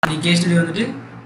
நீ case study வந்துட்டு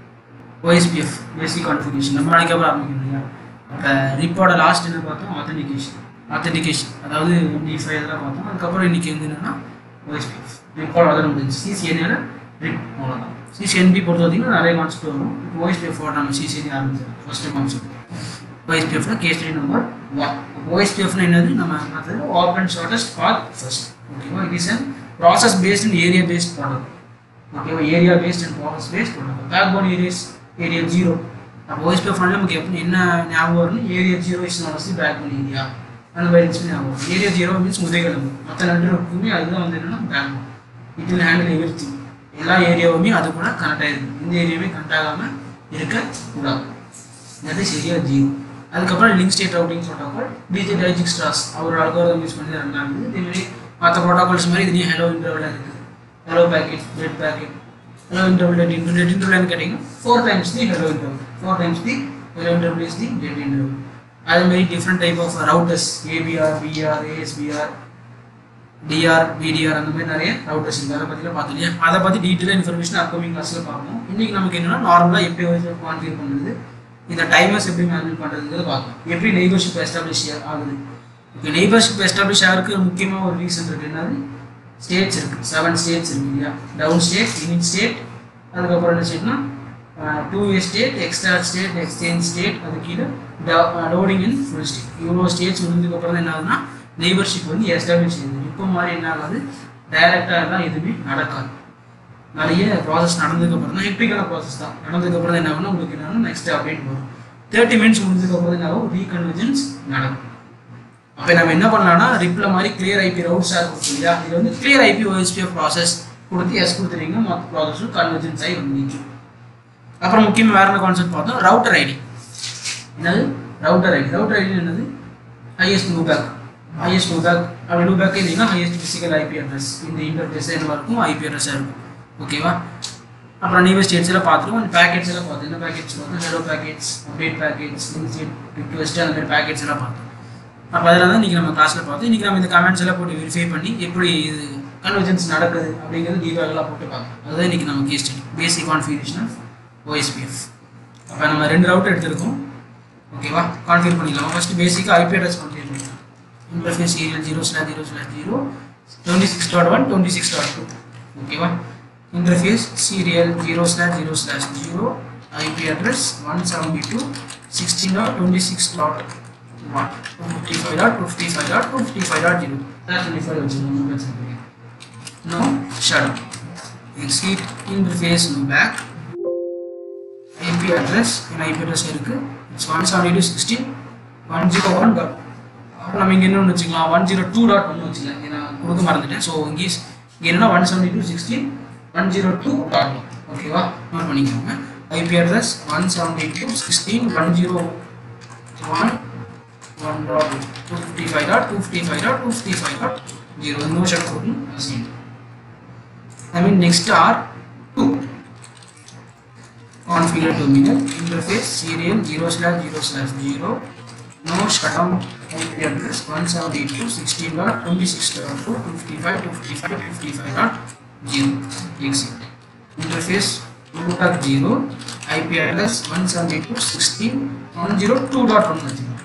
OSPF basic configuration நம்ம நாளைக்கு அப்புறம் ஆரம்பிக்கணும் இல்லையா அப்போ ரிப்போட லாஸ்ட் என்ன பார்த்தோம் ஆத்தென்டிகேஷன் ஆத்தென்டிகேஷன் அதாவது டி ஃபைவ் இதெல்லாம் பார்த்தோம் அதுக்கப்புறம் இன்னைக்கு வந்து என்னன்னா OSPF ரிப்போட அதோட முடிஞ்சு சிசிஎன்ஏல ரிப் அவ்வளோதான் சிசிஎன்பி பொறுத்த வரைக்கும் நிறைய கான்செப்ட் வரும் இப்போ OSPF நம்ம சிசிஎன்ஏ ஆரம்பிச்சோம் first concept OSPF case study number one OSPF என்னது நம்ம பார்த்தது ஓப்பன் ஷார்ட்டஸ்ட் பாத் ஃபர்ஸ்ட் ஓகேவா it is an process based and area based product ஓகேவா area based and process based product backbone areas area zero அப்போ OSPF ஃபண்டில் நமக்கு எப்படி என்ன ஞாபகம் வரும்னு area zero is not backbone area அந்த மாதிரி இருந்துச்சு ஞாபகம் வரும் ஏரியா ஜீரோ மீன்ஸ் முதைகிழம்பு மற்ற நடுவுக்குமே அதுதான் வந்து என்னன்னா backbone it will handle every எல்லா ஏரியாவுமே அது கூட கனெக்ட் ஆகிருக்கு இந்த ஏரியாவுமே கனெக்ட் ஆகாமல் இருக்கக்கூடாது அது சரியா ஜீரோ அதுக்கப்புறம் லிங்க் ஸ்டேட் ரவுட்டிங் ப்ரோட்டோகால் டிஜி டைஜிக் ஸ்டார்ஸ் அவர் அல்கோரிதம் யூஸ் பண்ணி ரன் ஆகுது இதே மாதிரி மற்ற ப்ரோட்டோகால்ஸ் மாதிரி இதுலேயும் ஹலோ இன்டர்வல் இருக்குது hello packet dead packet hello interval dead inter dead interval கேட்டிங்கன்னா four times the hello interval four times the hello interval is the dead interval அதே மாதிரி different type of routers ABR BR ASBR DR BDR அந்த மாதிரி நிறைய routers இருக்குது அதை பற்றிலாம் பார்த்தோம் இல்லையா அதை பற்றி டீட்டெயிலாக இன்ஃபர்மேஷன் அப்கமிங் கிளாஸில் பார்ப்போம் இன்றைக்கி நமக்கு என்னன்னா நார்மலாக எப்படி வந்து கான்ஃபிகர் பண்ணுறது இந்த டைமர்ஸ் எப்படி மேனேஜ் பண்ணுறதுங்கிறத பார்க்கலாம் எப்படி நெய்பர்ஷிப் எஸ்டாப்ளிஷ் ஆகுது இப்போ நெய்பர்ஷிப் எஸ்டாப்ளிஷ் ஆகிறதுக்கு முக்கியமாக ஒரு ரீசன் இருக்குது என்னது ஸ்டேட்ஸ் இருக்குது செவன் ஸ்டேட்ஸ் இருக்கு இல்லையா டவுன் ஸ்டேட் இனிட் ஸ்டேட் அதுக்கப்புறம் என்ன ஸ்டேட்னா two way state extra state exchange state அது கீழே லோடிங் இன் ஃபுல் ஸ்டேட் இவ்வளோ ஸ்டேட்ஸ் முடிஞ்சதுக்கப்புறம் என்ன ஆகுதுன்னா நெய்பர்ஷிப் வந்து எஸ்டாப்ளிஷ் ஆகுது இப்போ மாதிரி என்ன ஆகாது டைரெக்டாக எல்லாம் எதுவுமே நடக்காது நிறைய ப்ராசஸ் நடந்ததுக்கப்புறம் தான் ஹெக்டிக்கான ப்ராசஸ் தான் நடந்ததுக்கப்புறம் தான் என்ன ஆகும்னா உங்களுக்கு என்ன ஆகும் நெக்ஸ்ட் அப்டேட் வரும் தேர்ட்டி மினிட்ஸ் முடிஞ்சதுக்கப்புறம் என்ன ஆகும் ரீகன்வர்ஜென்ஸ் நடக்கும் அப்போ நம்ம என்ன பண்ணலாம்னா ரிப்ல மாதிரி கிளியர் ஐபி ரவுட்ஸாக இருக்கும் இல்லையா இது வந்து கிளியர் ஐபி ஓஎஸ்பிஎஃப் ப்ராசஸ் கொடுத்து எஸ் கொடுத்துறீங்க மற்ற ப்ராசஸும் கன்வர்ஜென்ஸ் ஆகி வந்து நிற்கும் அப்புறம் முக்கியமாக வேற என்ன கான்செப்ட் பார்த்தோம் ரவுட்டர் ஐடி என்னது ரவுட்டர் ஐடி ரவுட்டர் ஐடி என்னது ஹையஸ்ட் லூபேக் ஹையஸ்ட் லூபேக் அப்படி லூபேக் இருந்தீங்கன்னா ஹையஸ்ட் ஃபிசிக்கல் ஐபி அட்ரஸ் இந்த இன்டர்ஃபேஸ் என்ன இருக்கும் ஐபி அட்ரஸாக இருக்கும் ஓகேவா அப்புறம் நியூ ஸ்டேட்ஸ் எல்லாம் பார்த்துருவோம் அந்த பேக்கெட்ஸ் எல்லாம் பார்த்தோம் என்ன பேக்கெட்ஸ் பார்த்தோம் hello packets update packets request அந்த மாதிரி பேக்கெட்ஸ் எல்லாம் பார்த்தோம் அப்போ அதில் தான் இன்றைக்கி நம்ம கிளாஸில் பார்த்தோம் இன்றைக்கி நம்ம இந்த கமெண்ட்ஸ் எல்லாம் போட்டு வெரிஃபை பண்ணி எப்படி இது கன்வர்ஜென்ஸ் நடக்குது அப்படிங்கிறது டீபேக்கெல்லாம் போட்டு பார்க்கலாம் அதுதான் இன்றைக்கி நம்ம case study basic configuration of OSPF அப்போ நம்ம ரெண்டு ரவுட் எடுத்திருக்கோம் ஓகேவா கான்ஃபிகர் பண்ணிக்கலாம் ஃபஸ்ட்டு பேசிக்காக ஐபி அட்ரஸ் கான்ஃபிகர் பண்ணிக்கலாம் interface serial zero slash zero slash zero twenty six dot one twenty six dot two ஓகேவா interface serial zero slash zero slash zero IP address one seventy two sixteen dot twenty six dot one two fifty five dot two fifty five dot two fifty five dot zero twenty five வச்சுருக்கோம் பிரச்சனை கிடையாது no shut exit interface back IP address என்ன IP address இருக்கு it's one seventy two sixteen one zero one dot அப்புறம் நம்ம இங்கே என்ன வச்சுக்கலாம் ஒன் ஜீரோ டூ டாட் ஒன்று வச்சுக்கலாம் இங்கே நான் கொடுக்க மறந்துட்டேன் ஸோ இங்கே இங்கே என்னன்னா one seventy two sixteen one zero two dot one ஓகேவா நோட் பண்ணிக்கோங்க IP address one seventy two sixteen one zero one one dot two fifty five dot two fifty five dot two fifty five dot zero no shut கொடுக்கணும் அவசியம் I mean next R two configure terminal interface serial 0 slash 0 slash 0 no shutdown IP address 172 16 dot 26 dot 2 55 255 55 dot 0 exit interface root at 0 IP address 172 16 102 dot 1 வச்சுக்கோங்க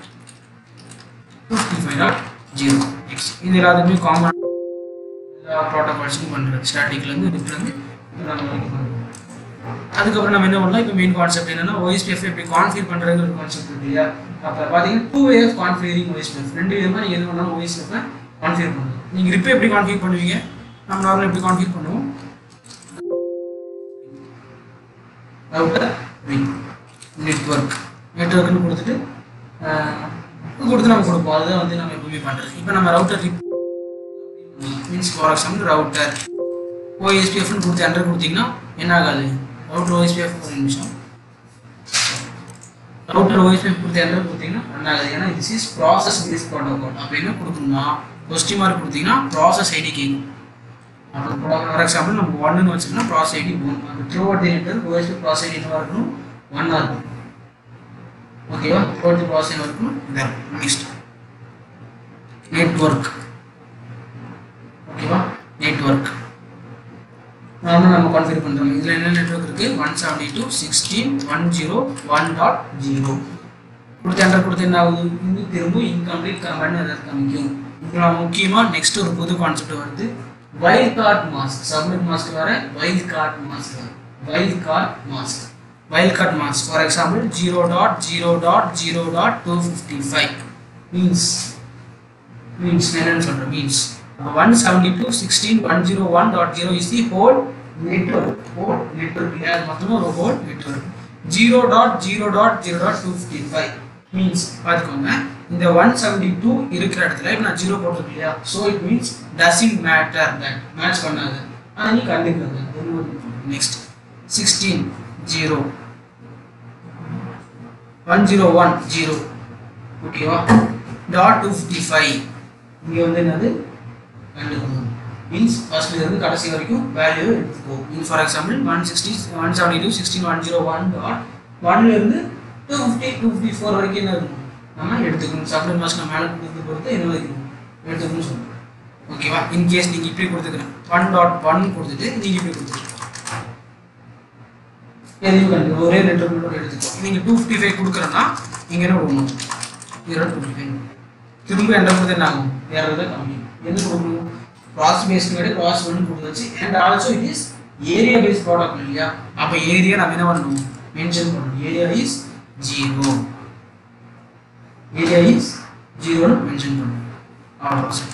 55 dot 0 exit இது எல்லாத்துக்குமே common ப்ரோட்டோகால்ஸும் பண்ணுறது ஸ்டாட்டிக்லேருந்து இதுலேருந்து இதெல்லாம் வரைக்கும் பண்ணுறது அதுக்கப்புறம் நம்ம என்ன பண்ணலாம் இப்போ மெயின் கான்செப்ட் என்னன்னா OSPF எப்படி கான்ஃபிகர் பண்ணுறதுங்கிற ஒரு கான்செப்ட் இருக்கு இல்லையா அப்போ பார்த்தீங்கன்னா two way of configuring OSPF ரெண்டு விதமாக நீங்கள் எது பண்ணாலும் OSPF கான்ஃபிகர் பண்ணலாம் நீங்கள் ரிப்பே எப்படி கான்ஃபிகர் பண்ணுவீங்க நம்ம நார்மலாக எப்படி கான்ஃபிகர் பண்ணுவோம் ரவுட்டர் ரிங் நெட்ஒர்க் நெட்ஒர்க்னு கொடுத்துட்டு ஆஹ், கொடுத்து நம்ம கொடுப்போம் அதுதான் வந்து நம்ம எப்பவுமே பண்ணுறது இப்போ நம்ம router RIP means for example router ஓஎஸ்பிஎஃப்னு கொடுத்து என்டர் கொடுத்தீங்கன்னா என்ன ஆகாது ரவுட்டர் ஓஎஸ்பிஎஃப் ஒரு நிமிஷம் ரவுட்டர் ஓஎஸ்பிஎஃப் கொடுத்து என்டர் கொடுத்தீங்கன்னா என்ன ஆகாது ஏன்னா this is process base protocol அப்போ என்ன கொடுக்கணும்னா கொஸ்டின் மார்க் கொடுத்தீங்கன்னா ப்ராசஸ் ஐடி கேட்கும் அப்போ ஃபார் எக்ஸாம்பிள் நம்ம ஒன்னு வச்சுக்கோன்னா ப்ராசஸ் ஐடி ஒன் அந்த throughout network OSP process ID என்னவா இருக்கணும் ஒன்னாக இருக்கும் ஓகேவா ஃபோர்த்து ப்ராசஸ் என்ன இருக்கணும் இதாக இருக்கும் நெக்ஸ்ட் நெட்ஒர்க் ஓகேவா நெட்ஒர்க் நார்மல் நம்ம கான்ஃபிகர் பண்ணுறோம் இதில் என்ன நெட்ஒர்க் இருக்குது one seventy two sixteen one zero one dot zero கொடுத்து என்டர் கொடுத்து என்ன ஆகுது இது திரும்ப இன்கம்ப்ளீட் கமெண்ட் எதாவது காமிக்கும் இப்போ நான் முக்கியமாக நெக்ஸ்ட் ஒரு புது கான்செப்ட் வருது wildcard mask submit mask வர wildcard mask wildcard mask wildcard mask for example zero dot zero dot zero dot two fifty five means means என்னன்னு சொல்கிறேன் means one seventy two sixteen one zero one dot zero is the whole network whole network அது மொத்தமாக ஒரு whole network zero dot zero dot zero dot two fifty five means பார்த்துக்கோங்க இந்த one seventy two இருக்கிற இடத்துல இப்போ நான் zero போட்டிருக்கேன் இல்லையா so it means doesn't matter that match பண்ணாது அதை நீ கண்டுக்கிறது next sixteen zero one zero one zero ஓகேவா டாட் டூ ஃபிஃப்டி ஃபைவ் இங்கே வந்து என்னது கண்டுக்கணும் மீன்ஸ் ஃபர்ஸ்ட்ல இருந்து கடைசி வரைக்கும் வேல்யூ எடுத்துக்கோ means for example one sixty one seventy two sixteen one zero one dot ஒன்ல இருந்து two fifty two fifty four வரைக்கும் என்ன இருக்கும் நம்ம எடுத்துக்கணும் சப்ளை மாஸ்க் நம்ம மேலே கொடுத்து பொறுத்து என்ன வைக்கணும் எடுத்துக்கணும்னு சொல்லுவோம் ஓகேவா இன்கேஸ் நீங்கள் இப்படி கொடுத்துக்கிறேன் ஒன் டாட் ஒன் கொடுத்துட்டு நீங்கள் இப்படி கொடுத்துருக்கோம் எதையும் கண்டு ஒரே நெட்ஒர்க் மட்டும் எடுத்துக்கோ நீங்கள் டூ ஃபிஃப்டி ஃபைவ் கொடுக்குறேன்னா நீங்கள் என்ன கொடுக்கணும் இதோட டூ ஃபிஃப்டி ஃபைவ் திரும்ப என்டர் கொடுத்து என்ன ஆகும் ஏறது கம்மி என்ன கொடுக்கணும் கிராஸ் பேஸ் விட கிராஸ் ஒன்று கொடுத்துச்சு and also it is area base product இல்லையா அப்போ ஏரியா நம்ம என்ன பண்ணணும் மென்ஷன் பண்ணணும் area is zero area is ஜீரோன்னு மென்ஷன் பண்ணணும் அவ்வளோ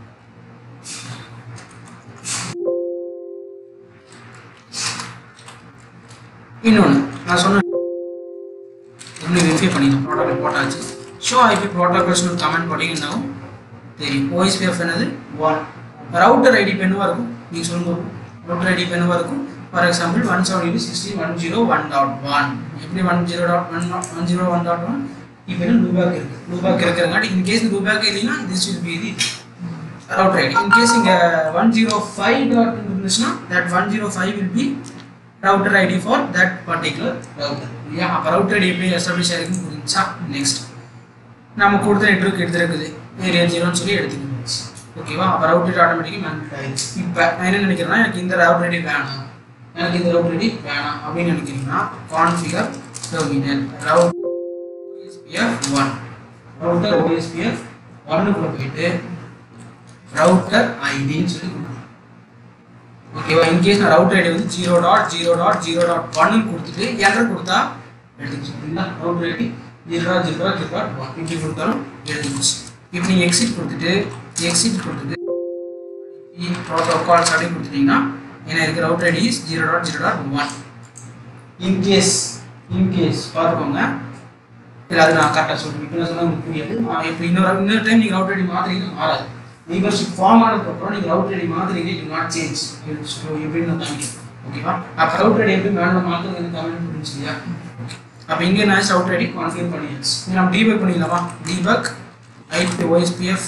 இன்னொன்று நான் சொன்ன இன்னும் வெரிஃபை பண்ணிட்டோம் ப்ரோட்டோகால் போட்டாச்சு ஷோ ஐபி ப்ரோட்டோகால்ஸ்னு கமெண்ட் போட்டிங்கன்னா தெரியும் ஓஎஸ்பிஎஃப் என்னது ஒன் ரவுட்டர் ஐடி பெண்ணுவாக இருக்கும் நீங்கள் சொல்லுங்க ரவுட்டர் ஐடி பெண்ணுவாக இருக்கும் for example one seventy sixty one zero one dot one எப்படி one zero dot one one zero one dot one இப்போ என்ன லூபேக் இருக்கு லூபேக் இருக்கிறங்காட்டி இன்கேஸ் லூபேக் இல்லைன்னா this will be the router ID in case இங்கே one zero five dot இருந்துச்சுன்னா that one zero five will be router ID for that particular router இல்லையா அப்போ router ID எப்படி எஸ்டாப்ளிஷ் ஆயிருக்குன்னு புரிஞ்சா நெக்ஸ்ட் நம்ம கொடுத்த நெட்ஒர்க் எடுத்துருக்குது ஏரியா ஜீரோன்னு சொல்லி எடுத்துக்கணும் ஓகேவா அப்போ ரவுட்டர் ஆட்டோமேட்டிக்காக மேனுஃபேக்ட் ஆயிடுச்சு இப்போ நான் என்ன நினைக்கிறேன்னா எனக்கு இந்த ரவுட்டர் ஐடி வேணாம் எனக்கு இந்த ரவுட்டர் ஐடி வேணாம் அப்படின்னு நினைக்கிறீங்கன்னா configure terminal route OSPF one router OSPF ஒன்னுக்குள்ள போயிட்டு ரவுட்டர் ஐடின்னு சொல்லி கொடுக்கணும் ஓகேவா இன்கேஸ் நான் ரவுட்டர் ஐடி வந்து zero dot zero dot zero dot ஒன்னு கொடுத்துட்டு என்டர் கொடுத்தா எடுத்துக்கிச்சு router ID zero dot zero dot zero dot one இப்படி கொடுத்தாலும் எடுத்துக்கிச்சு இப்போ நீங்கள் எக்ஸிட் கொடுத்துட்டு எக்ஸிட் கொடுத்துட்டு ப்ரோட்டோகால்ஸ் அப்படின்னு கொடுத்துட்டீங்கன்னா என்ன இருக்கு router ID is zero dot zero dot one in case in case பார்த்துக்கோங்க இல்லை அது நான் கரெக்டாக சொல்கிறேன் இப்போ நான் சொன்னால் உங்களுக்கு புரியாது ஆஹ் இப்போ இன்னொரு இன்னொரு டைம் நீங்கள் ரவுட்டர் ஐடி மாற்றுறீங்கன்னா மாறாது மெம்பர்ஷிப் ஃபார்ம் ஆனதுக்கப்புறம் நீங்கள் ரவுட்டர் ஐடி மாற்றுறீங்க டு நாட் சேஞ்ச் எப்படின்னு நான் காமிக்கிறேன் ஓகேவா அப்போ ரவுட்டர் ஐடி எப்படி மேலே மாற்றுறது கமெண்ட் புரிஞ்சு இல்லையா அப்போ இங்கே நான் ரவுட்டர் ஐடி கான்ஃபிகர் பண்ணியாச்சு இங்க நம்ம டீபக் பண்ணிடலாமா டீபக் ஐபி ஓஎஸ்பிஎஃப்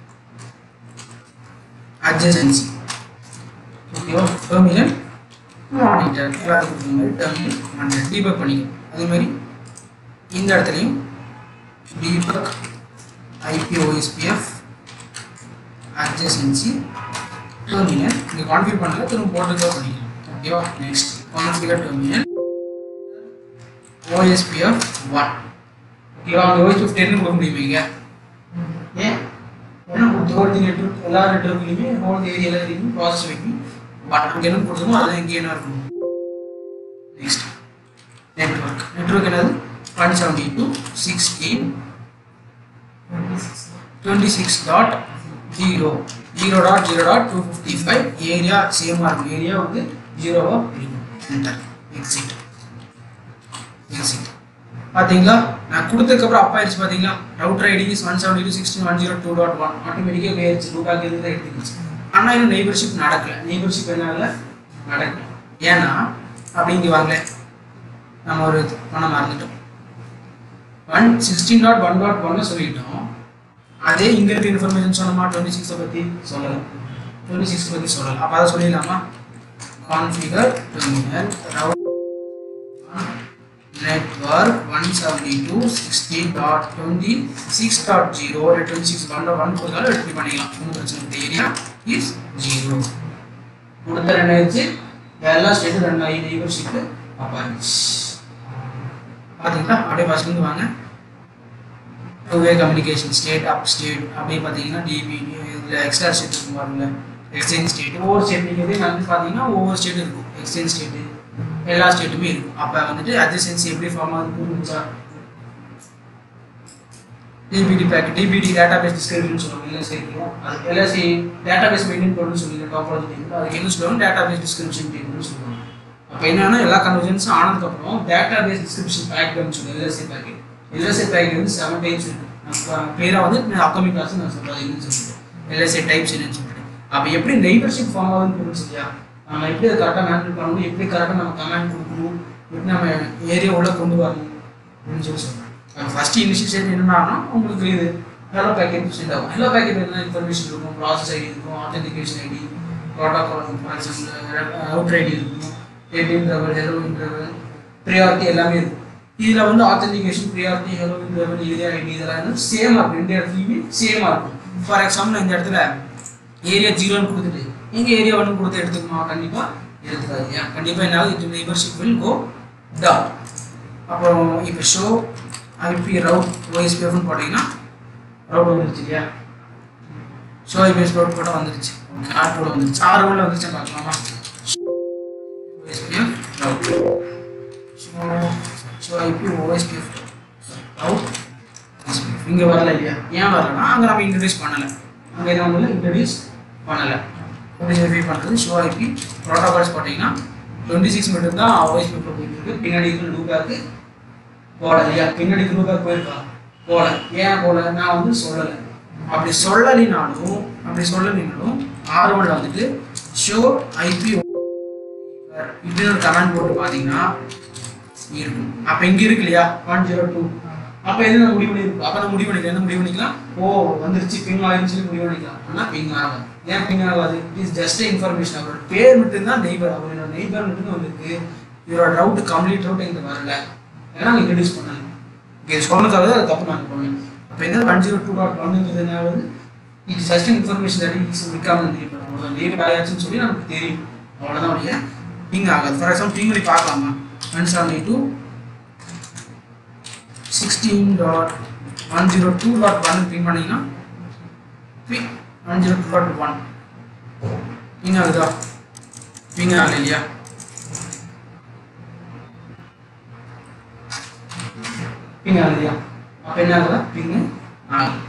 adjacency ஓகேவா பெர்மிஷன் மானிட்டர் எல்லாத்துக்கும் கொடுத்த மாதிரி டெர்மினல் மானிட்டர் டீபக் பண்ணிக்கணும் அதே மாதிரி இந்த இடத்துலையும் debug IP OSPF adjacency terminal இங்க கான்ஃபிகர் பண்ணல திரும்ப போட்டுக்கோ பண்ணிக்கலாம் ஓகேவா நெக்ஸ்ட் கான்ஃபிகர் terminal OSPF 1 ஓகேவா அந்த OSPF 10 கொடுக்க முடியுமா இங்க ஏன் ஏன்னா கொடுத்த ஹோல் நெட்வொர்க் எல்லா நெட்வொர்க்லையுமே ஹோல் ஏரியா எல்லாத்தையும் ப்ராசஸ் வைக்கும் பட் அங்கே என்ன கொடுத்தோமோ அது இங்கே என்ன இருக்கும் நெக்ஸ்ட் நெட்வொர்க் நெட்வொர்க் என்னது one seventy two sixteen twenty six dot zero zero dot zero dot two fifty five area சேமாக இருக்கும் ஏரியா வந்து ஜீரோவாக இருக்கும் என்டர் எக்ஸிட் எக்ஸிட் பார்த்தீங்களா நான் கொடுத்ததுக்கப்புறம் அப்பா ஆயிடுச்சு பார்த்தீங்களா router ID is one seventy two sixteen one zero two dot one ஆட்டோமேட்டிக்காக போயிருச்சு ரூபாய்க்கு இருந்து தான் எடுத்துக்கிச்சு ஆனால் இன்னும் நெய்பர்ஷிப் நடக்கல நெய்பர்ஷிப் என்னால நடக்கல ஏன்னா அப்படி இங்கே வாங்க நம்ம ஒரு இது பண்ண மறந்துட்டோம் one sixteen dot one dot ஒன்னு சொல்லிட்டோம் அதே இங்க இருக்க இன்ஃபர்மேஷன் சொன்னோமா டுவெண்ட்டி சிக்ஸை பற்றி சொல்லலாம் டுவெண்ட்டி சிக்ஸ் பற்றி சொல்லலாம் அப்போ அதை சொல்லிடலாமா configure terminal route network 172.16.26.0 or 26 1 1 கொடுத்தாலும் எடுத்து பண்ணிக்கலாம் ஒன்றும் பிரச்சனை இல்லை ஏரியா இஸ் ஜீரோ கொடுத்த என்ன ஆயிடுச்சு எல்லா ஸ்டேட்டும் ரெண்டு ஐ நெய்பர்ஷிப்பு அப்போ இருந்துச்சு பார்த்தீங்களா அப்படியே ஃபஸ்ட்லேருந்து வாங்க two way communication state up state அப்படியே பார்த்தீங்கன்னா டிபி இதில் எக்ஸ்ட்ரா ஸ்டேட் இருக்கும் பாருங்க எக்ஸ்சேஞ்ச் ஸ்டேட் ஒவ்வொரு ஸ்டேட் நீங்கள் வந்து பார்த்தீங்கன்னா ஒவ்வொரு ஸ்டேட் இருக்கும் எக்ஸ்சேஞ்ச் ஸ்டேட்டு எல்லா ஸ்டேட்டுமே இருக்கும் அப்போ வந்துட்டு அட்ஜசன்சி எப்படி ஃபார்ம் ஆகுது புரிஞ்சா DBD pack DBD database description சொல்லுவாங்க எல்எஸ்சி இருக்கும் அது எல்எஸ்சி டேட்டா பேஸ் மெயின்டைன் பண்ணணும்னு சொல்லி டாப்பாலஜி டேபிள் அதுக்கு என்ன சொல்லுவாங்க டேட்டா பேஸ் டிஸ்கிரிப்ஷன் டேபிள்னு சொல்லுவாங்க அப்போ என்னன்னா எல்லா கன்வர்ஜன்ஸும் ஆனதுக்கப்புறம் டேட்டா பேஸ் டிஸ்கிரிப்ஷன் பேக்கெட்னு சொல்லுவாங்க எல்எஸ்சி பேக்கெட் எல்எஸ்சி பேக்கெட் வந்து செவன் டைப்ஸ் இருக்கு நான் கிளியராக வந்து நான் அப்கமிங் கிளாஸ் நான் சொல்கிறேன் என்னன்னு சொல்லிட்டு எல்எஸ்சி டைப்ஸ் என்னன்னு சொல்லிட்டு அப்போ எப்படி நெய்பர்ஷிப் ஃபார்ம் ஆகுதுன்னு புரிஞ்சு சரியா நம்ம எப்படி அதை கரெக்டாக ஹேண்டில் பண்ணணும் எப்படி கரெக்டாக நம்ம கமெண்ட் கொடுக்கணும் எப்படி நம்ம ஏரியா உள்ள கொண்டு வரணும் அப்படின்னு சொல்லி சொல்கிறேன் ஃபர்ஸ்ட் இனிஷியேட் என்னன்னா உங்களுக்கு இது ஹலோ பேக்கெட் சென்ட் ஆகும் ஹலோ பேக்கெட் என்ன இன்ஃபர்மேஷன் இருக்கும் ப்ராசஸ் ஐடி இருக்கும் authentication ID protocol for example out ID இருக்கும் AB interval hello interval priority எல்லாமே இருக்கும் இதில் வந்து authentication priority hello interval area ID இதெல்லாம் வந்து சேமாக இருக்கும் ரெண்டு இடத்துலையுமே சேமாக இருக்கும் ஃபார் எக்ஸாம்பிள் இந்த இடத்துல ஏரியா ஜீரோன்னு கொடுத்துட்டு இங்கே ஏரியா ஒன்று கொடுத்து எடுத்துக்கணுமா கண்டிப்பாக எடுத்துக்காதீங்க கண்டிப்பாக என்ன ஆகுது இது நெய்பர்ஷிப் வில் கோ டவுன் அப்புறம் இப்போ ஷோ ஐபி ரவுட் ஓஎஸ்பிஎஃப்னு போட்டிங்கன்னா ரவுட் வந்துருச்சு இல்லையா ஷோ ஐபிஎஸ் ரவுட் போட்டால் வந்துருச்சு ஆர் போட வந்துருச்சு ஆறு உள்ள வந்துருச்சு பார்க்கலாமா OSPF route show show IP OSPF route இங்கே வரல இல்லையா ஏன் வரலன்னா அங்கே நம்ம இன்ட்ரடியூஸ் பண்ணலை அங்கே என்ன பண்ணல இன்ட்ரடியூஸ் பண்ணலை வெரிஃபை பண்ணுறது ஷோ ஐபி ப்ரோட்டோகால்ஸ் பார்த்தீங்கன்னா டுவெண்ட்டி சிக்ஸ் மீட்டர் தான் ஓஎஸ்பி போயிட்டு இருக்கு பின்னாடி இருக்கிற லூக்காக்கு போல இல்லையா பின்னாடி லூக்காக்கு போயிருக்கா போல ஏன் போல நான் வந்து சொல்லலை அப்படி சொல்லலினாலும் அப்படி சொல்லலினாலும் ஆர் ஒன்ல வந்துட்டு ஷோ ஐபி இப்படின்னு ஒரு கமெண்ட் போட்டு பார்த்தீங்கன்னா இருக்கும் அப்போ இங்கே இருக்கு இல்லையா ஒன் ஜீரோ டூ அப்போ எது நான் முடிவு பண்ணிருக்கோம் அப்போ நான் முடிவு பண்ணிக்கலாம் என்ன முடிவு பண்ணிக்கலாம் ஓ வந்துருச்சு பிங் ஆயிடுச்சு சொல்லி முடிவு பண்ணிக்கலாம் ஆனால் பிங் ஆகாது ஏன் பிங் ஆகாது இட் இஸ் ஜஸ்ட் இன்ஃபர்மேஷன் அவரோட பேர் மட்டும்தான் நெய்பர் அவரோட நெய்பர் மட்டும்தான் வந்திருக்கு இவரோட ரவுட் கம்ப்ளீட் ரவுட் இங்கே வரல ஏன்னா நாங்கள் இன்ட்ரடியூஸ் பண்ணல இங்கே சொன்னதாக அது தப்பு நாங்கள் பண்ணேன் அப்போ என்ன ஒன் ஜீரோ டூ டாட் ஒன்னுங்கிறது என்ன ஆகுது it is just information that it's நிற்காம நெய்பர் அவ்வளோதான் நெய்பர் ஆயாச்சுன்னு சொல்லி நமக்கு தெரியும் அவ்வளோதான் உடைய பிங் ஆகாது ஃபார் எக்ஸாம்பிள் பிங் பண்ணி பார்க்கலாமா one seventy two sixteen dot one zero two dot one ping பண்ணிங்கன்னா ping one zero two dot one ping ஆகுதா பிங் ஆகல இல்லையா பிங் ஆகுது இல்லையா அப்போ என்ன ஆகுதா பிங் ஆகும்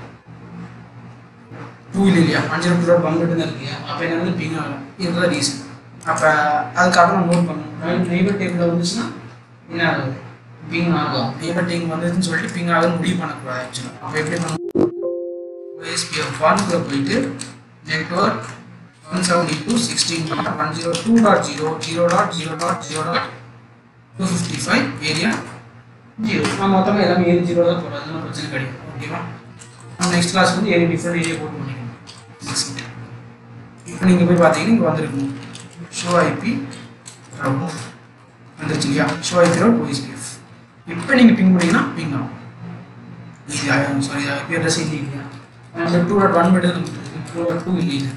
டூ இல்லை இல்லையா one zero two dot one மட்டும் தான் இருக்கு இல்லையா அப்போ என்ன வந்து பிங் ஆகல இதுதான் ரீசன் அப்போ அதுக்காக நம்ம நோட் பண்ணணும் நெய்பர் டேபிளில் வந்துச்சுன்னா என்ன ஆகுது பிங் ஆகும் நெய்பர் டேங் வந்ததுன்னு சொல்லிட்டு பிங் ஆகுதுன்னு முடிவு பண்ணக்கூடாது ஆக்சுவலாக அப்போ எப்படி பண்ணணும் ஓஎஸ்பிஎஃப் ஒன்குள்ளே போயிட்டு network one seventy two sixteen dot one zero two dot zero zero dot zero dot zero dot two fifty five area zero நான் மொத்தமாக எல்லாமே ஏரி ஜீரோ தான் போடுறது அதெல்லாம் பிரச்சனை கிடையாது ஓகேவா நம்ம நெக்ஸ்ட் கிளாஸ் வந்து ஏரியா டிஃப்ரெண்ட் ஏரியா போட்டு பண்ணிக்கணும் இப்போ நீங்கள் போய் பார்த்தீங்கன்னா இங்கே வந்துருக்கும் ஷோ ஐபி ரவுட் வந்துருச்சு இல்லையா ஷோ ஐபி ரவுட் ஓஎஸ்பிஎஃப் இப்போ நீங்கள் பிங் பண்ணீங்கன்னா பிங் ஆகும் இது சாரி ஐபி அட்ரஸ் இல்லை இல்லையா அந்த டூ டாட் ஒன் மட்டும் நமக்கு டூ டாட் டூ இல்லை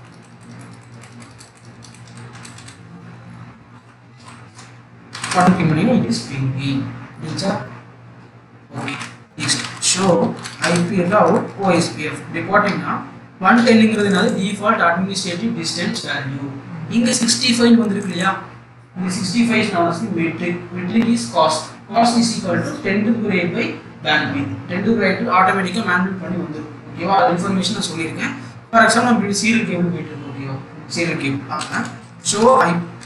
ஒன் பிங் பண்ணீங்கன்னா இட் இஸ் பிங்கிங் புரிஞ்சா okay next show IP route OSPF இப்படி போட்டிங்கன்னா ஒன் டென்னுங்கிறது என்னது டிஃபால்ட் அட்மினிஸ்ட்ரேட்டிவ் டிஸ்டன்ஸ் வேல்யூ இங்கே சிக்ஸ்டி ஃபைவ் வந்திருக்கு இல்லையா இங்கே சிக்ஸ்டி ஃபைவ் நாலு metric metric is cost cost is equal to ten to eight by bandwidth ten to eight ஆட்டோமேட்டிக்காக மேனுவல் பண்ணி வந்துடும் ஓகேவா அது இன்ஃபர்மேஷன் நான் சொல்லியிருக்கேன் ஃபார் எக்ஸாம்பிள் நம்ம இப்படி சீரியல் கேபிள் போயிட்டு இருக்கோம் ஓகேவா சீரியல் கேபிள் பார்க்கலாம் so I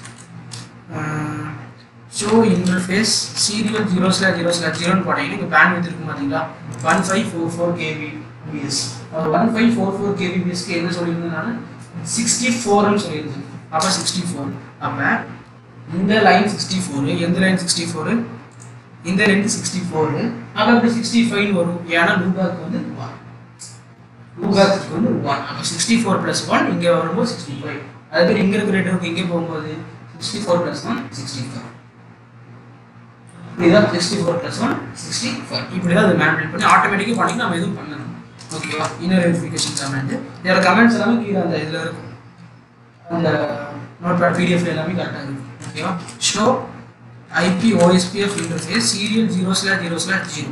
show interface serial zero slash zero slash ஜீரோன்னு போட்டீங்கன்னா இங்கே பேண்ட் இருக்கும் பார்த்தீங்களா one five four four kbps one five four four கேவி பிஎஸ்க்கு என்ன சொல்லியிருந்தேன் நான் சிக்ஸ்டி ஃபோர்னு சொல்லியிருந்தேன் அப்போ சிக்ஸ்டி ஃபோர் அப்போ இந்த லைன் சிக்ஸ்டி ஃபோரு எந்த லைன் சிக்ஸ்டி ஃபோரு இந்த ரெண்டு சிக்ஸ்டி ஃபோரு அப்போ அப்படி சிக்ஸ்டி ஃபைவ் வரும் ஏன்னா லூகாக்கு வந்து ஒன் லூகாக்கு வந்து ஒன் அப்போ சிக்ஸ்டி ஃபோர் ப்ளஸ் ஒன் இங்கே வரும்போது சிக்ஸ்டி ஃபைவ் அதே மாதிரி இங்கே இருக்கிற ரேட்டுக்கு இங்கே போகும்போது sixty four plus one sixty five இதுதான் sixty four plus one sixty five இப்படி தான் அதை மேனுவல் பண்ணி ஆட்டோமேட்டிக்காக பண்ணி நம்ம எதுவும் பண்ணணும் ஓகேவா இன்னர் வெரிஃபிகேஷன் கமெண்ட் இதோட கமெண்ட்ஸ் எல்லாமே கீழே அந்த இதில் இருக்கும் அந்த நோட் பேட் பிடிஎஃப் எல்லாமே கரெக்டாக இருக்கு ஓகேவா show IP OSPF interface serial zero slash zero slash zero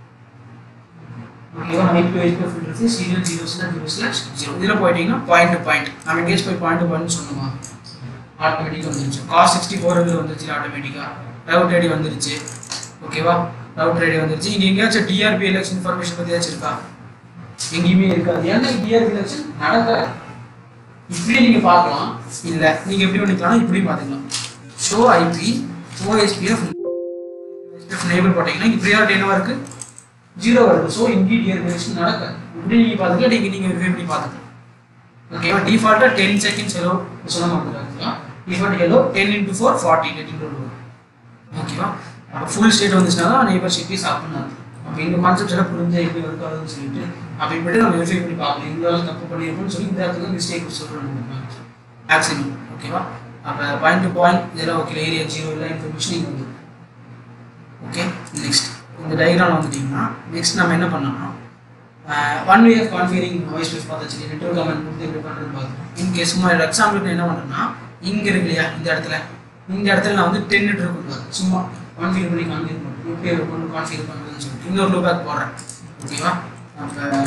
ஓகேவா IP OSPF interface serial zero slash zero slash zero இதில் போயிட்டீங்கன்னா பாயிண்ட் டு பாயிண்ட் நம்ம எங்கேஜ் போய் பாயிண்ட் டு பாயிண்ட் சொன்னோமா ஆட்டோமேட்டிக்காக வந்துருச்சு காஸ் சிக்ஸ்டி ஃபோர் வந்துருச்சு ஆட்டோமேட்டிக்காக ரவுட் ஐடி வந்துருச்சு ஓகேவா ரவுட் ஐடி வந்துருச்சு இங்கே எங்கேயாச்சும் டிஆர்பி எலெக்ஷன் இன்ஃபர்மேஷன் பற்றி ஏதாச்சும் இருக்கா எங்கேயுமே இருக்காது ஏன்னா டிஆர்பி எலெக்ஷன் நடக்காது இப்படி நீங்கள் பார்க்கலாம் இல்லை நீங்கள் எப்படி பண்ணிக்கலாம்னா இப்படி பார்த்துக்கலாம் ஷோ ஐபி ஓஎஸ்பிஎஃப் நேபிள் போட்டிங்கன்னா இங்கே ப்ரியாரிட்டி என்னவா இருக்கு ஜீரோ வருது ஸோ இங்கே டிஆர்பி எலெக்ஷன் நடக்காது இப்படி நீங்கள் பார்த்துக்கலாம் நீங்கள் நீங்கள் வெரிஃபை பண்ணி பார்த்துக்கலாம் ஓகேவா டிஃபால்ட்டாக டென் செகண்ட்ஸ் எலோ சொன்ன மாதிரி default hello ten into four forty ten into ஓகேவா அப்போ ஃபுல் ஸ்டேட் வந்துச்சுன்னா தான் நெய்பர்ஷிப் இஸ் ஆப்னு அப்போ இந்த கான்செப்ட் எல்லாம் புரிஞ்ச எப்படி ஒர்க் ஆகுதுன்னு சொல்லிட்டு அப்போ இப்படி நம்ம வெரிஃபை பண்ணி பார்க்கலாம் இந்த அளவுக்கு தப்பு பண்ணியிருக்கோம்னு சொல்லி இந்த இடத்துல மிஸ்டேக் சொல்கிறோம் மேக்ஸிமம் ஓகேவா அப்போ பாயிண்ட் டு பாயிண்ட் இதெல்லாம் ஓகே ஏரியா ஜீரோ இல்லை இன்ஃபர்மேஷன் இங்கே வந்து ஓகே நெக்ஸ்ட் இந்த டயக்ராம் வந்துட்டிங்கன்னா நெக்ஸ்ட் நம்ம என்ன பண்ணோம்னா one way of configuring voice base பார்த்தாச்சு நெட்ஒர்க் கமெண்ட் கொடுத்து எப்படி பண்ணுறது பார்க்கணும் இன்கேஸ் சும்மா எக்ஸாம்பிளுக்கு என்ன பண்ணுறேன்னா இங்கே இருக்கு இல்லையா இந்த இடத்துல இந்த இடத்துல நான் வந்து டென் லிட்டர் கொடுக்குறேன் சும்மா கான்ஃபிகர் பண்ணி கான்ஃபிகர் பண்ணுறேன் எப்படி இருக்கும் கான்ஃபிகர் பண்ணுறதுன்னு சொல்லிட்டு இன்னொரு லோ பேக் போடுறேன் ஓகேவா அப்போ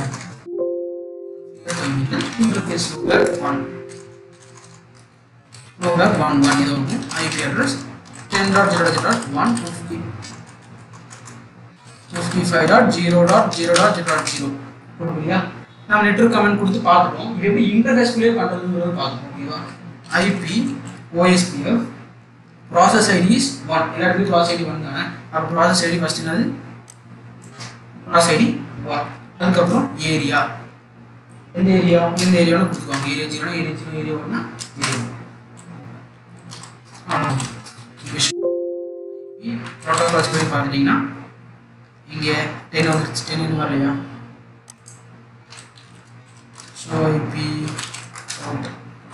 interface loopback one loopback one one இது ஒன்று IP address ten dot zero zero dot one fifty fifty five dot zero dot zero dot zero dot zero இல்லையா நம்ம நெட்ஒர்க் கமெண்ட் கொடுத்து பார்த்துட்டோம் இது எப்படி இன்டர்ஃபேஸ்குள்ளேயே பண்ணுறதுங்கிறது பார்த்துட்டோம் ஓகேவா IP OSPF process ID is one எல்லா இடத்துலையும் ப்ராசஸ் ஐடி ஒன் தானே அப்போ ப்ராசஸ் ஐடி ஃபஸ்ட் என்னது ப்ராசஸ் ஐடி ஒன் அதுக்கப்புறம் ஏரியா எந்த ஏரியா எந்த ஏரியாவும் கொடுத்துக்கோங்க area zero area zero area ஒன்னா ஏரியா ப்ரோட்டோகால்ஸ் போய் பார்த்துட்டிங்கன்னா இங்கே டென் வந்துருச்சு டென் இன்னும் வரலையா show IP route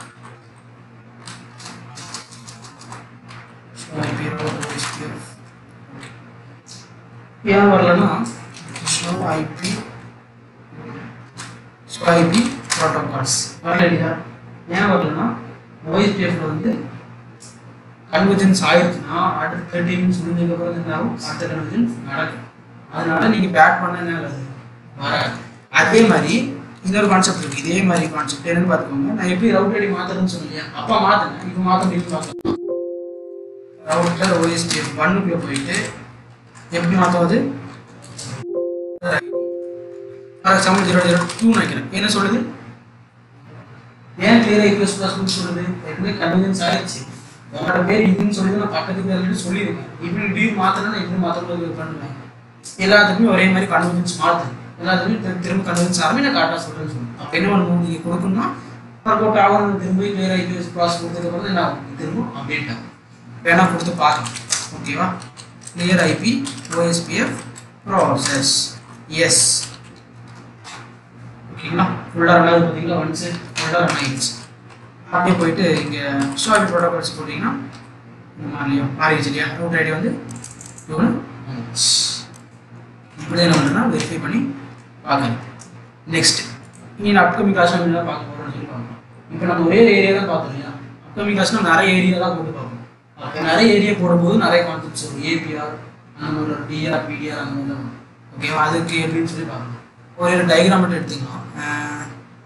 show IP route OSPF ஏன் வரலன்னா show IP show IP protocols வரல இல்லையா ஏன் வரலன்னா ஓஎஸ்பிஎஃப்ல வந்து கன்வர்ஜன்ஸ் ஆயிடுச்சுன்னா அடுத்த தேர்ட்டி மினிட்ஸ் முடிஞ்சதுக்கப்புறம் என்ன ஆகும் அடுத்த கன்வர்ஜன்ஸ் நடக்கும் அதனால நீங்கள் பேக் பண்ண நல்லது வராது அதே மாதிரி இன்னொரு கான்செப்ட் இருக்கு இதே மாதிரி கான்செப்ட் என்னன்னு பார்த்துக்கோங்க நான் எப்படி ரவுட் ஐடி மாத்தணும்னு சொன்னீங்க அப்பா மாத்தினேன் இப்போ மாற்ற முடியும் பார்க்கலாம் ரவுட்டர் ஓஎஸ்டிஎஃப் ஒன்னுக்குள்ள போயிட்டு எப்படி மாற்றுவது for example zero zero two நினைக்கிறேன் என்ன சொல்லுது ஏன் கிளியர் ஐபிஎஸ் ப்ளஸ் சொல்லுது ஏற்கனவே கன்வீனியன்ஸ் ஆயிடுச்சு உங்களோட பேர் இதுன்னு சொல்லி நான் பக்கத்துக்கு ஆல்ரெடி சொல்லியிருக்கேன் இப்படி டியூ மாற்றணும் நான் எப்படி மாற்றணும் பண்ணுவேன் எல்லாத்துக்குமே ஒரே மாதிரி கன்வீனியன்ஸ் மாற்று எல்லாத்துக்குமே திரு- திரும்ப கன்வீனியன்ஸ் ஆரம்பி நான் கரெக்டாக சொல்கிறேன்னு சொல்லுவேன் அப்போ என்ன பண்ணணும் நீங்கள் கொடுக்கணும்னா ஒர்க் அவுட் ஆகணும் திரும்ப கிளியர் ஐபிஎஸ் ப்ராசஸ் கொடுத்ததுக்கப்புறம் என்ன ஆகும் திரும்ப அப்டேட் ஆகும் வேணா கொடுத்து பார்க்கலாம் ஓகேவா clear IP OSPF process yes ஓகேங்களா ஃபுல்லாக ரன் ஆகுது பார்த்தீங்களா ஒன்ஸ் ஃபுல்லாக ரன் ஆகிடுச்சு அப்படியே போயிட்டு இங்கே ஷோ ஐபி ப்ரோட்டோகால்ஸ் போட்டிங்கன்னா இந்த மாதிரிலையும் மாறிடுச்சு இல்லையா ரூட் ஐடி வந்து இவ்வளோ இப்படி என்ன பண்ணுறேன்னா வெரிஃபை பண்ணி பார்க்கணும் நெக்ஸ்ட் இனி நான் அப்கமிங் கிளாஸ் என்ன பார்க்க போகிறோம்னு சொல்லி பார்க்கலாம் இப்போ நம்ம ஒரே ஏரியா தான் பார்த்தோம் இல்லையா அப்கமிங் கிளாஸ்னா நிறைய ஏரியா தான் போட்டு பார்ப்போம் அப்போ நிறைய ஏரியா போடும்போது நிறைய கான்செப்ட்ஸ் வரும் ஏபிஆர் அந்த மாதிரி வரும் டிஆர் பிடிஆர் அந்த மாதிரி வரும் ஓகேவா அதுக்கு எப்படின்னு சொல்லி பார்க்கணும் ஒரே ஒரு டயக்ராம் மட்டும் எடுத்துக்கலாம் அஹ்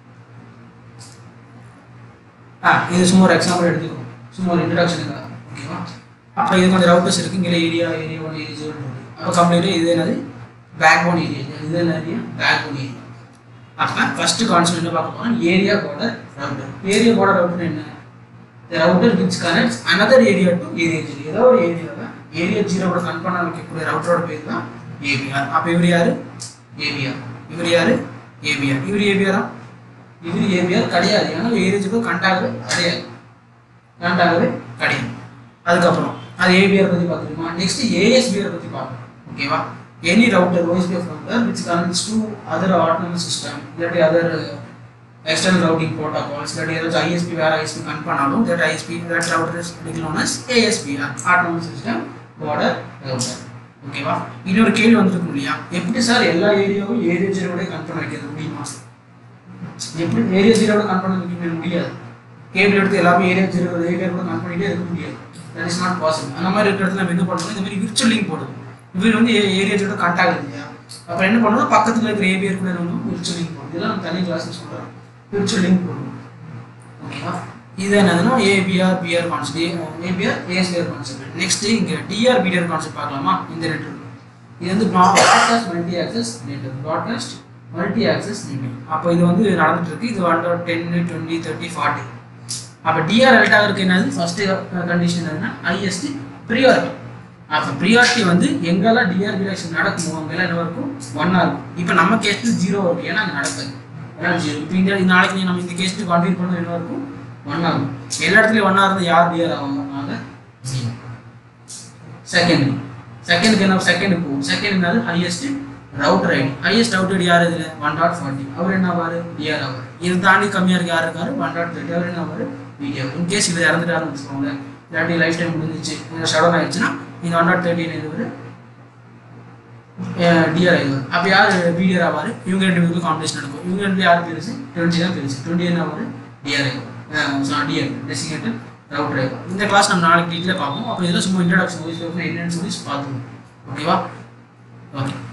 ஆ இது சும்மா ஒரு எக்ஸாம்பிள் எடுத்துக்கோ சும்மா ஒரு இன்ட்ரடக்ஷனுக்காக ஓகேவா அப்போ இது கொஞ்சம் ரவுட்டர்ஸ் இருக்கு இங்கே area area one area zero அப்போ கம்ப்ளீட்டாக இது என்னது பேக் போன் ஏரியா இது என்ன ஏரியா பேக் போன் ஏரியா அப்போ ஃபர்ஸ்ட் கான்செப்ட் என்ன பார்க்க போனால் area border router area border router என்ன the router which connects another area to area zero ஏதோ ஒரு ஏரியாவை ஏரியா ஜீரோவோட கன் பண்ண வைக்கக்கூடிய ரவுட்டரோட பேர் தான் ஏபிஆர் அப்போ இவர் யாரு ஏபிஆர் இவர் யாரு ஏபிஆர் இவர் ஏபிஆரா இவர் ஏபிஆர் கிடையாது ஏன்னா ஏரியா ஜீரோ கண்டாகவே கிடையாது கண்டாகவே கிடையாது அதுக்கப்புறம் அது ஏபிஆர் பற்றி பார்த்துருமா நெக்ஸ்ட் ஏஎஸ்பிஆர் பற்றி பார்க்கணும் ஓகேவா any router OSPF router which connects to other autonomous system இல்லாட்டி அதர் எக்ஸ்டர்னல் ரவுட்டிங் ப்ரோட்டோகால்ஸ் இல்லாட்டி ஏதாச்சும் ஐஎஸ்பி வேறு ஐஎஸ்பி கன் பண்ணாலும் that ISP that router is known as ASBR autonomous system border router ஓகேவா இன்னொரு கேள்வி வந்திருக்கும் இல்லையா எப்படி சார் எல்லா ஏரியாவும் ஏரியா ஜீரோட கன் பண்ண வைக்கிறது முடியுமா எப்படி ஏரியா ஜீரோட கன் பண்ண வைக்க முடியாது கேபிள் எடுத்து எல்லாமே ஏரியா இருபது ஏரியா கூட கனெக்ட் பண்ணிட்டே இருக்க முடியாது தட் இஸ் நாட் பாசிபிள் அந்த மாதிரி இருக்கிற இடத்துல நம்ம என்ன பண்ணுவோம் இந்த மாதிரி விர்ச்சுவல் லிங்க் போடுவோம் இவர் வந்து ஏரியா கூட கனெக்ட் ஆகுது இல்லையா அப்போ என்ன பண்ணுவோம் பக்கத்தில் இருக்கிற ஏபிஆர் கூட என்ன பண்ணுவோம் விர்ச்சுவல் லிங்க் போடுவோம் இதெல்லாம் நம்ம தனி கிளாஸ் சொல்கிறோம் விர்ச்சுவல் லிங்க் போடுவோம் ஓகேவா இது என்னதுன்னா ABR BR concept ABR ASBR concept next இங்கே டிஆர் பிடிஆர் கான்செப்ட் பார்க்கலாமா இந்த நெட்வொர்க் இது வந்து broadcast multi access network broadcast multi access network அப்போ இது வந்து நடந்துட்டு இருக்கு இது one dot ten twenty thirty forty அப்போ டிஆர் எல்டாக இருக்கு என்னது ஃபர்ஸ்ட் கண்டிஷன் என்னதுன்னா ஹையஸ்ட் ப்ரியாரிட்டி அப்போ ப்ரியாரிட்டி வந்து எங்கெல்லாம் டிஆர் டிடக்ஷன் நடக்குமோ அங்கெல்லாம் என்ன இருக்கும் ஒன்னா இருக்கும் இப்போ நம்ம கேஸ்ட்டு ஜீரோ இருக்கும் ஏன்னா அங்கே நடக்காது ஏன்னா ஜீரோ இப்போ இந்த இந்த நாளைக்கு நீ நம்ம இந்த கேஸ்ட்டு கான்ஃபிகர் பண்ண என்ன இருக்கும் ஒன்னா இருக்கும் எல்லா இடத்துலையும் ஒன்னா இருந்தால் யார் டிஆர் ஆகும் ஆக ஜீரோ செகண்ட் செகண்டுக்கு என்ன செகண்ட் போகும் செகண்ட் என்னது highest router ID highest router ID யார் இதில் ஒன் டாட் ஃபார்ட்டி அவர் என்ன ஆவார் டிஆர் ஆவார் இது தாண்டி கம்மியாக இருக்க யார் இருக்காரு ஒன் டாட் தேர்ட்டி அவர் என்ன ஆவார் வீடியோ இன்கேஸ் இவர் இறந்துட்டாருன்னு வச்சுக்கோங்க இல்லாட்டி லைஃப் டைம் முடிஞ்சிச்சு ஷடன் ஆயிடுச்சுன்னா இந்த ஒன் டாட் தேர்ட்டி இது டிஆர் ஆயிடுவார் அப்போ யார் பிடிஆர் ஆவார் இவங்க ரெண்டு பேருக்கும் காம்படிஷன் நடக்கும் இவங்க ரெண்டு யார் பெருசு டுவெண்ட்டி தான் பெருசு டுவெண்ட்டி என்ன ஆவார் டிஆர் ஆயிடுவார் டிஆர் டெசிகேட்டட் ரவுட்டர் ஆயிடுவார் இந்த கிளாஸ் நம்ம நாளைக்கு டீட்டெயிலாக பார்ப்போம் அப்போ இதெல்லாம் சும்மா இன்ட்ரடக்ஷன் என்னன்னு சொல்லி பார்த்துக்கணும் ஓகேவா ஓகே